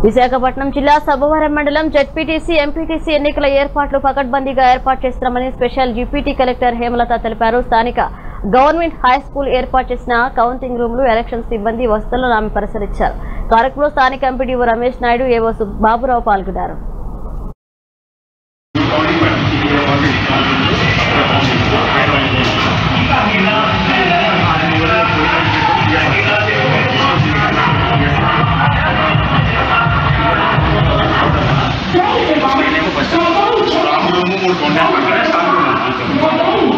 విశాఖపట్నం జిల్లా సభవరం మండలం ZPTC MPTC ఎన్నికల ఏర్పాట్లు పకడ్బందీగా ఏర్పాటు చేస్తున్నామని స్పెషల్ జీపీటీ కలెక్టర్ హేమలత తెలిపారు స్థానిక గవర్నమెంట్ హై స్కూల్ ఏర్పాటు చేసిన కౌంటింగ్ రూమ్లు ఎలక్షన్ సిబ్బంది వసతులను ఆమె పరిశీలించారు కార్యక్రమంలో స్థానిక ఎంపీడీఓ రమేష్ నాయుడు ఏవో సు- బాబురావు పాల్గొన్నారు స్ట్రాంగ్ రూమ్ మూడు కొండలు పక్కనే స్ట్రాంగ్ రూమ్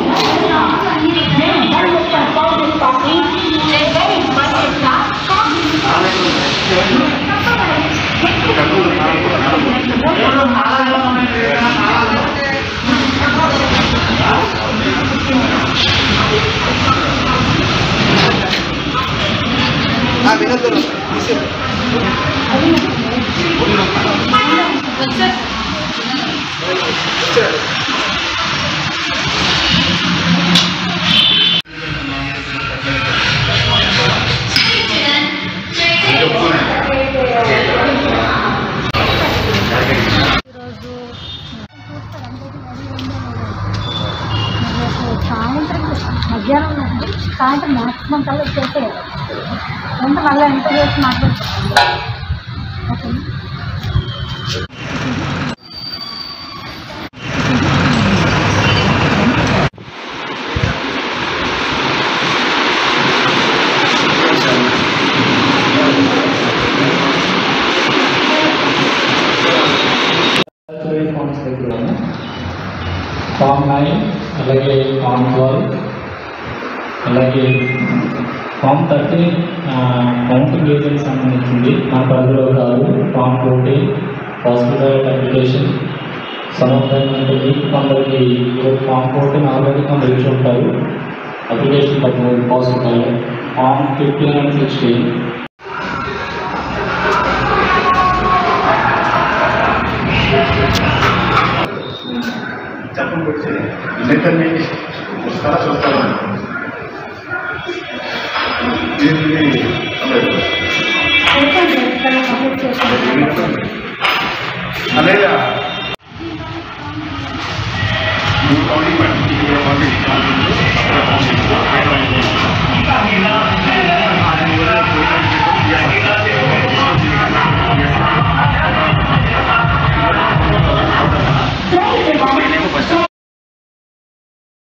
సాయంత్రం మధ్యాహ్నం నుండి సాయంత్రం మ్యాక్సిమం కల్లా వచ్చేసేయాలి అంటే మళ్ళీ ఇంటర్ చేసి మాట్లాడుతున్నాం ఓకే ఫార్మ్స్ దగ్గర ఫామ్ నైన్ అలాగే ఫామ్ ట్వెల్వ్ అలాగే ఫామ్ థర్టీన్ కౌంటింగ్ ఏజెంట్ సంబంధించింది నా పరిధిలో కాదు ఫామ్ ఫోర్టీన్ హాస్పిటల్ అప్లికేషన్ సమర్థమైనటువంటి మీకు కొందరికి ఫామ్ ఫోర్టీన్ ఆల్రెడీ కొందరు ఇచ్చి ఉంటారు అప్లికేషన్ పట్టుకుని hospital form fifteen and sixteen చెప్పండి వచ్చి ఇల్లెక్కడిని వస్తారా చూస్తారా దీన్ని అలాగే మూడు కౌంటింగ్